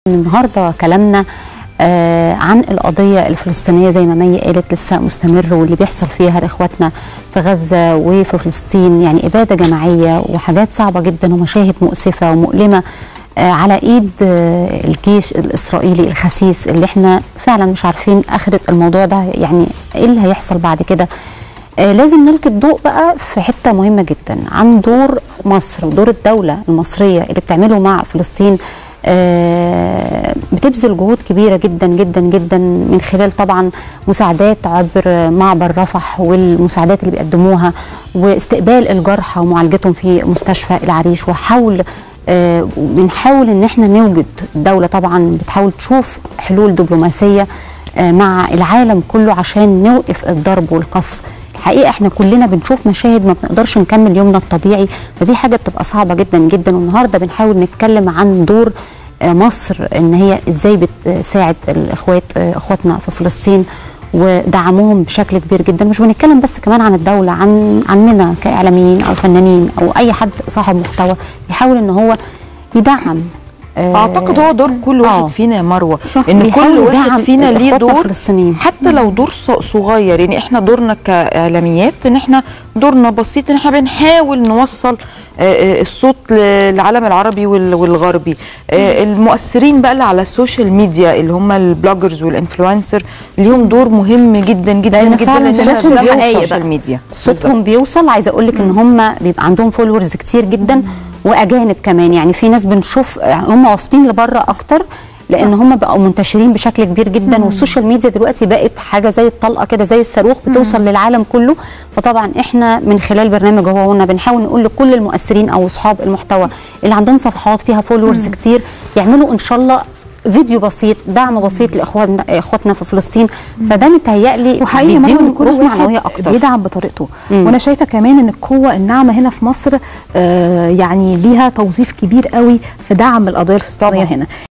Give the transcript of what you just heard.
النهارده كلامنا آه عن القضيه الفلسطينيه زي ما مي قالت لسه مستمر واللي بيحصل فيها لاخواتنا في غزه وفي فلسطين يعني اباده جماعيه وحاجات صعبه جدا ومشاهد مؤسفه ومؤلمه آه على ايد آه الجيش الاسرائيلي الخسيس اللي احنا فعلا مش عارفين اخره الموضوع ده يعني ايه اللي هيحصل بعد كده آه لازم نلقي الضوء بقى في حته مهمه جدا عن دور مصر ودور الدوله المصريه اللي بتعمله مع فلسطين آه بتبذل جهود كبيره جدا جدا جدا من خلال طبعا مساعدات عبر معبر رفح والمساعدات اللي بيقدموها واستقبال الجرحى ومعالجتهم في مستشفى العريش وحول آه بنحاول ان احنا نوجد الدوله طبعا بتحاول تشوف حلول دبلوماسيه آه مع العالم كله عشان نوقف الضرب والقصف الحقيقه احنا كلنا بنشوف مشاهد ما بنقدرش نكمل يومنا الطبيعي فدي حاجه بتبقى صعبه جدا جدا والنهارده بنحاول نتكلم عن دور مصر ان هي ازاي بتساعد الاخوات اخواتنا في فلسطين ودعمهم بشكل كبير جدا مش بنتكلم بس كمان عن الدوله عن عننا كاعلاميين او فنانين او اي حد صاحب محتوى يحاول ان هو يدعم اعتقد هو دور كل واحد آه. فينا يا مروه ان كل واحد فينا ليه دور الفلسطينيين. حتى لو دور صغير يعني احنا دورنا كاعلاميات ان احنا دورنا بسيط ان احنا بنحاول نوصل الصوت للعالم العربي والغربي المؤثرين بقى اللي على السوشيال ميديا اللي هم البلوجرز والانفلونسر ليهم دور مهم جدا جدا لأن جدا فعلا صوتهم على بيوصل السوشيال ميديا صوتهم بيوصل عايزه اقول لك ان هم بيبقى عندهم فولورز كتير جدا واجانب كمان يعني في ناس بنشوف هم واصلين لبره اكتر لان هم بقوا منتشرين بشكل كبير جدا مم. والسوشيال ميديا دلوقتي بقت حاجه زي الطلقه كده زي الصاروخ بتوصل مم. للعالم كله فطبعا احنا من خلال برنامج هو هنا بنحاول نقول لكل المؤثرين او اصحاب المحتوى اللي عندهم صفحات فيها فولورز كتير يعملوا ان شاء الله فيديو بسيط دعم بسيط لاخواتنا اخواتنا في فلسطين فده متهيألي وحقيقي بيديهم كل روح واحد معنويه اكتر بيدعم بطريقته مم. وانا شايفه كمان ان القوه الناعمه هنا في مصر آه يعني ليها توظيف كبير قوي في دعم القضيه الفلسطينيه هنا